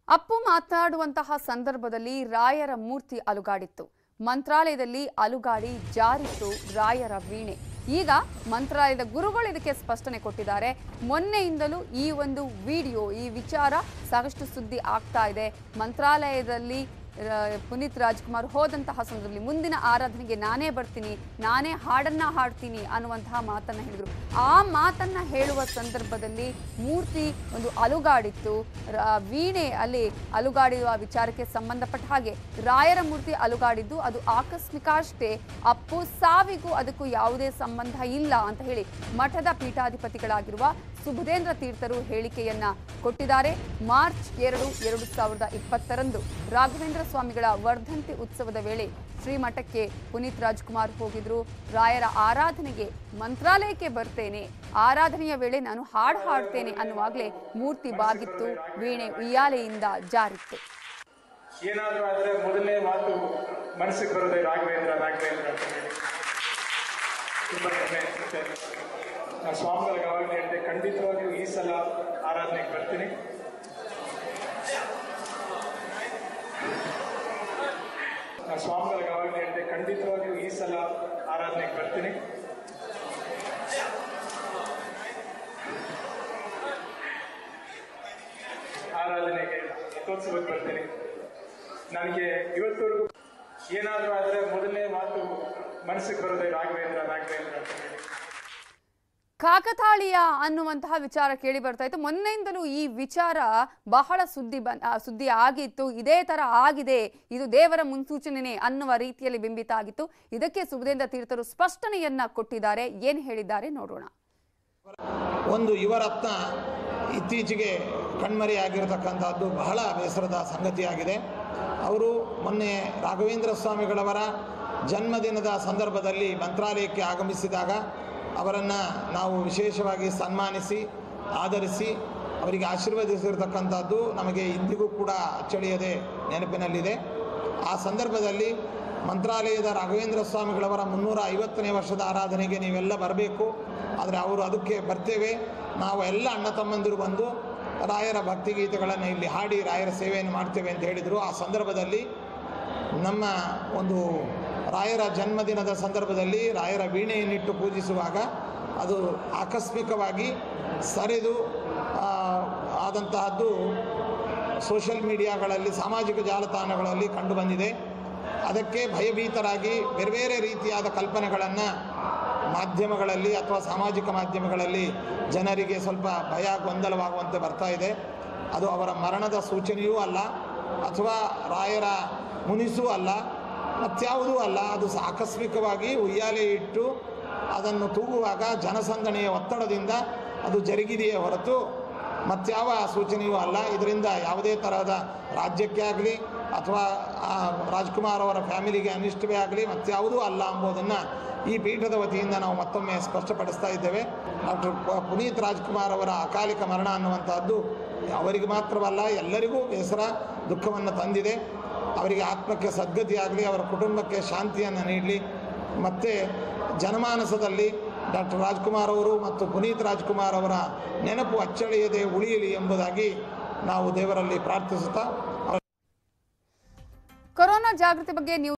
ಅಪ್ಪು ಮಾತನಾಡುವಂತಹ ಸಂದರ್ಭದಲ್ಲಿ ರಾಯರ ಮೂರ್ತಿ ಅಲುಗಾಡಿತ್ತು ಮಂತ್ರಾಲಯದಲ್ಲಿ ಅಲುಗಾಡಿ ಜಾರಿತ್ತು ರಾಯರ ವೀಣೆ ಈಗ ಮಂತ್ರಾಲಯದ ಗುರುಗಳು ಇದಕ್ಕೆ ಸ್ಪಷ್ಟನೆ ಕೊಟ್ಟಿದ್ದಾರೆ ಮೊನ್ನೆಯಿಂದಲೂ ಈ ಒಂದು ವಿಡಿಯೋ ಈ ವಿಚಾರ ಸಾಕಷ್ಟು ಸುದ್ದಿ ಆಗ್ತಾ ಇದೆ ಮಂತ್ರಾಲಯದಲ್ಲಿ ಆ, ಪುನೀತ್ ರಾಜ್ಕುಮಾರ್ ಹೋದಂತಹ ಸಂದರ್ಭದಲ್ಲಿ ಮುಂದಿನ ಆರಾಧನೆಗೆ ನಾನೇ ಬರ್ತೀನಿ ನಾನೇ ಹಾಡನ್ನ ಹಾಡ್ತೀನಿ ಅನ್ನುವಂತಹ ಮಾತನ್ನ ಹೇಳಿದ್ರು ಆ ಮಾತನ್ನ ಹೇಳುವ ಸಂದರ್ಭದಲ್ಲಿ ಮೂರ್ತಿ ಒಂದು ಅಲುಗಾಡಿತ್ತು ರ- ವೀಣೆ ಅಲ್ಲಿ ಅಲುಗಾಡಿರುವ ವಿಚಾರಕ್ಕೆ ಸಂಬಂಧಪಟ್ಟ ಹಾಗೆ ರಾಯರ ಮೂರ್ತಿ ಅಲುಗಾಡಿದ್ದು ಅದು ಆಕಸ್ಮಿಕ ಅಷ್ಟೇ ಅಪ್ಪು ಸಾವಿಗೂ ಅದಕ್ಕೂ ಯಾವುದೇ ಸಂಬಂಧ ಇಲ್ಲ ಅಂತ ಹೇಳಿ ಮಠದ ಪೀಠಾಧಿಪತಿಗಳಾಗಿರುವ ಸುಬುಧೇಂದ್ರ ತೀರ್ಥರು ಹೇಳಿಕೆಯನ್ನ ಕೊಟ್ಟಿದ್ದಾರೆ ಮಾರ್ಚ್ ಎರಡು ಎರಡು ಸಾವಿರದ ಇಪ್ಪತ್ತರಂದು ರಾಘವೇಂದ್ರ ಸ್ವಾಮಿಗಳ ವರ್ಧಂತಿ ಉತ್ಸವದ ವೇಳೆ ಶ್ರೀಮಠಕ್ಕೆ ಪುನೀತ್ ರಾಜ್ಕುಮಾರ್ ಹೋಗಿದ್ರು ರಾಯರ ಆರಾಧನೆಗೆ ಮಂತ್ರಾಲಯಕ್ಕೆ ಬರ್ತೇನೆ ಆರಾಧನೆಯ ವೇಳೆ ನಾನು ಹಾಡು ಹಾಡ್ತೇನೆ ಅನ್ನುವಾಗಲೇ ಮೂರ್ತಿ ಬಾಗಿತ್ತು ವೀಣೆ ಉಯ್ಯಾಲೆಯಿಂದ ಜಾರಿತ್ತು ಏನಾದರೂ ಆದರೆ ಮೊದಲನೇ ಮಾತು ಮನಸ್ಸಿಗೆ ಬರೋದೇ ರಾಘವೇಂದ್ರ ರಾಘವೇಂದ್ರ ಅಂತ ಹೇಳಿ ತುಂಬ ಹೆಮ್ಮೆ ಅನಿಸುತ್ತೆ ನಾನು ಸ್ವಾಮಿಗಳಿಗೆ ಆವಾಗಲೇ ಹೇಳಿದೆ ಖಂಡಿತವಾಗಿಯೂ ಈ ಸಲ ಆರಾಧನೆಗೆ ಬರ್ತೀನಿ ನಾನು ಸ್ವಾಮಿಗಳಿಗೆ ಆವಾಗಲೇ ಹೇಳಿದೆ ಖಂಡಿತವಾಗಿಯೂ ಈ ಸಲ ಆರಾಧನೆಗೆ ಬರ್ತೀನಿ ಆರಾಧನೆಗೆ ರಥೋತ್ಸವಕ್ಕೆ ಬರ್ತೀನಿ ನನಗೆ ಇವತ್ತವರೆಗೂ ಏನಾದರೂ ಆದರೆ ಮೊದಲನೇ ಮಾತು ಮನಸ್ಸಿಗೆ ಬರೋದೇ ರಾಘವೇಂದ್ರ ರಾಘವೇಂದ್ರ ಅಂತ ಹೇಳಿ ಕಾಕತಾಳೀಯ ಅನ್ನುವಂತಹ ವಿಚಾರ ಕೇಳಿ ಬರ್ತಾ ಇತ್ತು ಮೊನ್ನೆಯಿಂದಲೂ ಈ ವಿಚಾರ ಬಹಳ ಸುದ್ದಿ ಬನ್ ಆ, ಸುದ್ದಿ ಆಗಿತ್ತು ಇದೇ ತರ ಆಗಿದೆ ಇದು ದೇವರ ಮುನ್ಸೂಚನೆನೇ ಅನ್ನುವ ರೀತಿಯಲ್ಲಿ ಬಿಂಬಿತ ಆಗಿತ್ತು ಇದಕ್ಕೆ ಸುಬುಧೇಂದ್ರ ತೀರ್ಥರು ಸ್ಪಷ್ಟನೆಯನ್ನ ಕೊಟ್ಟಿದ್ದಾರೆ ಏನ್ ಹೇಳಿದ್ದಾರೆ ನೋಡೋಣ ಒಂದು ಯುವರತ್ನ ಇತ್ತೀಚೆಗೆ ಕಣ್ಮರೆಯಾಗಿರತಕ್ಕಂಥದ್ದು ಬಹಳ ಬೇಸರದ ಸಂಗತಿಯಾಗಿದೆ ಅವರು ಮೊನ್ನೆ ರಾಘವೇಂದ್ರ ಸ್ವಾಮಿಗಳವರ ಜನ್ಮದಿನದ ಸಂದರ್ಭದಲ್ಲಿ ಮಂತ್ರಾಲಯಕ್ಕೆ ಆಗಮಿಸಿದಾಗ ಅವರನ್ನು ನಾವು ವಿಶೇಷವಾಗಿ ಸನ್ಮಾನಿಸಿ ಆಧರಿಸಿ ಅವರಿಗೆ ಆಶೀರ್ವದಿಸಿರ್ತಕ್ಕಂಥದ್ದು ನಮಗೆ ಇಂದಿಗೂ ಕೂಡ ಅಚ್ಚಳಿಯದೆ ನೆನಪಿನಲ್ಲಿದೆ ಆ ಸಂದರ್ಭದಲ್ಲಿ ಮಂತ್ರಾಲಯದ ರಾಘವೇಂದ್ರ ಸ್ವಾಮಿಗಳವರ ಮುನ್ನೂರ ಐವತ್ತನೇ ವರ್ಷದ ಆರಾಧನೆಗೆ ನೀವೆಲ್ಲ ಬರಬೇಕು ಆದರೆ ಅವರು ಅದಕ್ಕೆ ಬರ್ತೇವೆ ನಾವು ಎಲ್ಲ ಅಣ್ಣ ತಮ್ಮಂದಿರು ಬಂದು ರಾಯರ ಭಕ್ತಿಗೀತೆಗಳನ್ನು ಇಲ್ಲಿ ಹಾಡಿ ರಾಯರ ಸೇವೆಯನ್ನು ಮಾಡ್ತೇವೆ ಅಂತ ಹೇಳಿದರು ಆ ಸಂದರ್ಭದಲ್ಲಿ ನಮ್ಮ ಒಂದು ರಾಯರ ಜನ್ಮದಿನದ ಸಂದರ್ಭದಲ್ಲಿ ರಾಯರ ವೀಣೆಯನ್ನಿಟ್ಟು ಪೂಜಿಸುವಾಗ ಅದು ಆಕಸ್ಮಿಕವಾಗಿ ಸರಿದು ಆ, ಆದಂತಹದ್ದು ಸೋಷಿಯಲ್ ಮೀಡಿಯಾಗಳಲ್ಲಿ ಸಾಮಾಜಿಕ ಜಾಲತಾಣಗಳಲ್ಲಿ ಕಂಡುಬಂದಿದೆ ಅದಕ್ಕೆ ಭಯಭೀತರಾಗಿ ಬೇರೆ ಬೇರೆ ರೀತಿಯಾದ ಕಲ್ಪನೆಗಳನ್ನು ಮಾಧ್ಯಮಗಳಲ್ಲಿ ಅಥವಾ ಸಾಮಾಜಿಕ ಮಾಧ್ಯಮಗಳಲ್ಲಿ ಜನರಿಗೆ ಸ್ವಲ್ಪ ಭಯ ಗೊಂದಲವಾಗುವಂತೆ ಬರ್ತಾ ಇದೆ ಅದು ಅವರ ಮರಣದ ಸೂಚನೆಯೂ ಅಲ್ಲ ಅಥವಾ ರಾಯರ ಮುನಿಸೂ ಅಲ್ಲ ಮತ್ಯಾವುದೂ ಅಲ್ಲ ಅದು ಸ- ಆಕಸ್ಮಿಕವಾಗಿ ಉಯ್ಯಾಲೆ ಇಟ್ಟು ಅದನ್ನು ತೂಗುವಾಗ ಜನಸಂದಣಿಯ ಒತ್ತಡದಿಂದ ಅದು ಜರುಗಿದೆಯೇ ಹೊರತು ಮತ್ಯಾವ ಸೂಚನೆಯೂ ಅಲ್ಲ ಇದರಿಂದ ಯಾವುದೇ ತರಹದ ರಾಜ್ಯಕ್ಕೆ ಆಗಲಿ ಅಥವಾ ಆ ರಾಜ್ಕುಮಾರ್ ಅವರ ಫ್ಯಾಮಿಲಿಗೆ ಅನಿಷ್ಟವೇ ಆಗಲಿ ಮತ್ಯಾವುದೂ ಅಲ್ಲ ಎಂಬುದನ್ನು ಈ ಪೀಠದ ವತಿಯಿಂದ ನಾವು ಮತ್ತೊಮ್ಮೆ ಸ್ಪಷ್ಟಪಡಿಸ್ತಾ ಇದ್ದೇವೆ ಡಾಕ್ಟರ್ ಪುನೀತ್ ರಾಜ್ಕುಮಾರ್ ಅವರ ಅಕಾಲಿಕ ಮರಣ ಅನ್ನುವಂಥದ್ದು ಅವರಿಗೆ ಮಾತ್ರವಲ್ಲ ಎಲ್ಲರಿಗೂ ಬೇಸರ ದುಃಖವನ್ನು ತಂದಿದೆ ಅವರಿಗೆ ಆತ್ಮಕ್ಕೆ ಸದ್ಗತಿ ಆಗಲಿ ಅವರ ಕುಟುಂಬಕ್ಕೆ ಶಾಂತಿಯನ್ನು ನೀಡಲಿ ಮತ್ತು ಜನಮಾನಸದಲ್ಲಿ ಡಾಕ್ಟರ್ ರಾಜ್ಕುಮಾರ್ ಅವರು ಮತ್ತು ಪುನೀತ್ ರಾಜ್ಕುಮಾರ್ ಅವರ ನೆನಪು ಅಚ್ಚಳಿಯದೆ ಉಳಿಯಲಿ ಎಂಬುದಾಗಿ ನಾವು ದೇವರಲ್ಲಿ ಪ್ರಾರ್ಥಿಸುತ್ತಾ ಕೊರೋನಾ ಜಾಗೃತಿ ಬಗ್ಗೆ ನೀವು